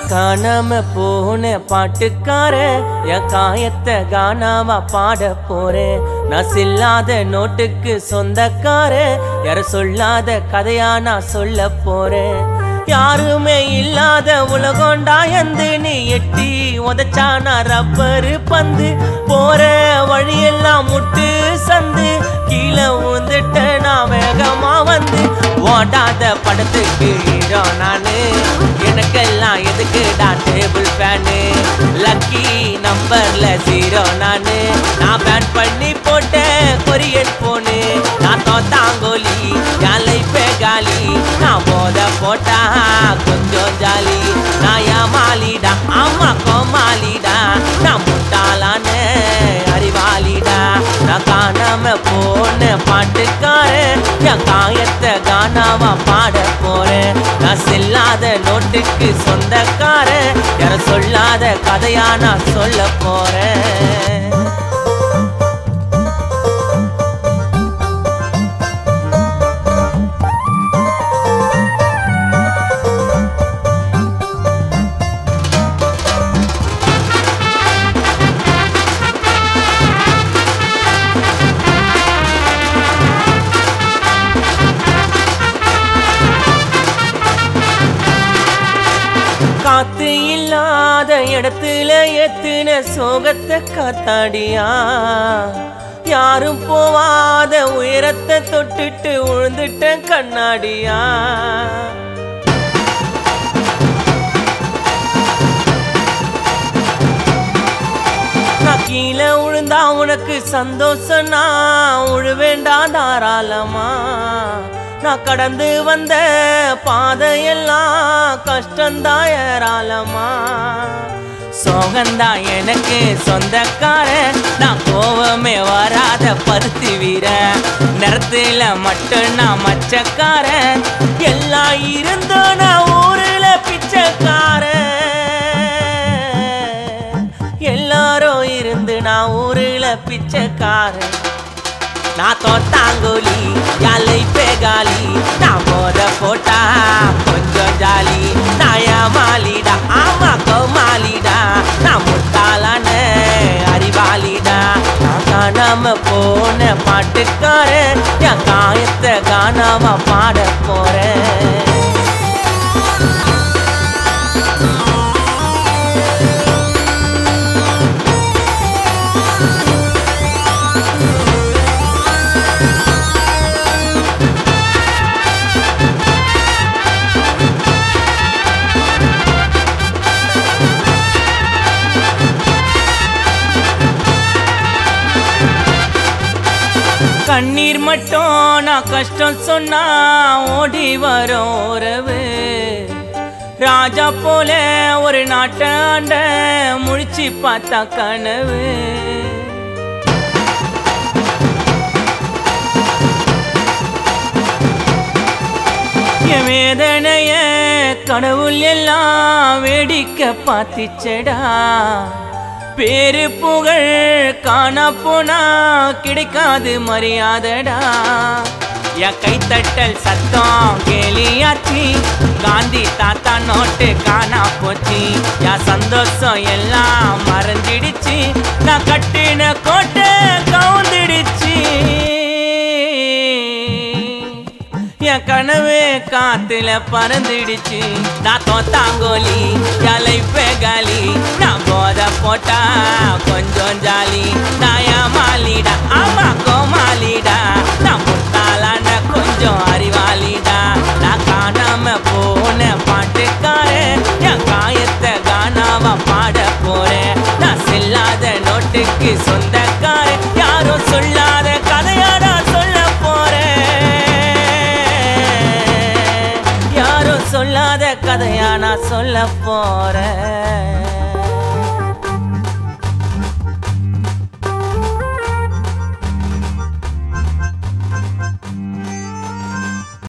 நான் காணாம போன பாட்டுக்காரன் என் காயத்தை காணாம பாட போறேன் நான் செல்லாத நோட்டுக்கு சொந்தக்காரன் யார சொல்லாத கதையா நான் சொல்ல போறேன் யாருமே இல்லாத உலகோண்டா எந்து நீ எட்டி உதச்சானா ரப்பரு பந்து போற வழியெல்லாம் முட்டு சந்து கீழே விழுந்துட்ட நான் வேகமா வந்து ஓடாத படத்துக்கு ஹீரோ நானு எனக்கெல்லாம் எதுக்குடா டேபிள் ஃபேனு லக்கி நம்பர்ல ஜீரோ நானு நான் பேன் பண்ணி போட்டேன் கொரியன் போனு நான் தோத்தாங்கோலி என் லைஃபே காலி நான் போத போட்டா கொஞ்சம் ஜாலி நான் ஏமாலிடா ஆமா கோமாலிடா நான் முட்டாளான அறிவாளிடா நான் காணாம போன பாட்டுக்காரன் என் காயத்தை காணாம பாட போறேன் நான் செல்லாத நோட்டுக்கு சொந்தக்காரன் யார சொல்லாத கதையா நான் சொல்ல போறேன் காத்து இல்லாத இடத்துல எத்துன சோகத்தை காத்தாடியா யாரும் போவாத உயரத்தை தொட்டுட்டு உழுந்துட்ட கண்ணாடியா நான் கீழே விழுந்தா உனக்கு சந்தோஷம் நான் உழுவேண்டா தாராளமா நான் கடந்து வந்த பாதையெல்லாம் கஷ்டந்தா ஏராளமா சோகந்தா எனக்கு சொந்தக்காரன் நான் கோவமே வராத பருத்தி வீர நிறத்துல மட்டும் நான் மச்சக்காரன் எல்லாம் இருந்தோம் நான் ஊருல பிச்சைக்காரன் எல்லாரும் இருந்து நான் ஊருல பிச்சைக்காரன் நான் தோத்தாங்கோலி யாலை பேகாலி நான் போத போட்டா கொஞ்சம் ஜாலி நான் ஏமாலிடா ஆமா கோமாலிடா நான் முட்டாளான அறிவாளிடா நான் காணாம போன பாட்டுக்காரன் என் காயத்தை காணாம பாட போறேன் கண்ணீர் மட்டும் நான் கஷ்டம் சொன்னா ஓடி வரும் உறவு ராஜா போல ஒரு நாட்டாண்ட முழிச்சு பார்த்தா கனவு என் வேதனைய கடவுள் எல்லாம் வேடிக்கை பார்த்திச்சடா பேரு புகழ் காண போனா கிடைக்காது மரியாதடா என் கைத்தட்டல் சத்தம் கேலியாச்சு காந்தி தாத்தா நோட்டு காணா போச்சு என் சந்தோஷம் எல்லாம் மறைஞ்சிடுச்சு நான் கட்டின கோட்டை கவுந்திடுச்சு என் கனவு காத்துல பறந்துடுச்சு நான் தோத்தாங்கோலி ஜலை பேகாலி நான் போத போட்டா கொஞ்சம் ஜாலி நான் ஏமாலிடா ஆமா கோமாலிடா நான் முட்டாளான கொஞ்சம் அறிவாளிடா நான் காணாம போன பாட்டுக்காரன் என் காயத்தை காணாம பாட போறேன் நான் செல்லாத நோட்டுக்கு சொந்தக்காரன் யாரும் சொல்லாத கதையா நான் சொல்ல போறேன் யாரும் சொல்லாத கதையா நான் சொல்ல போறேன்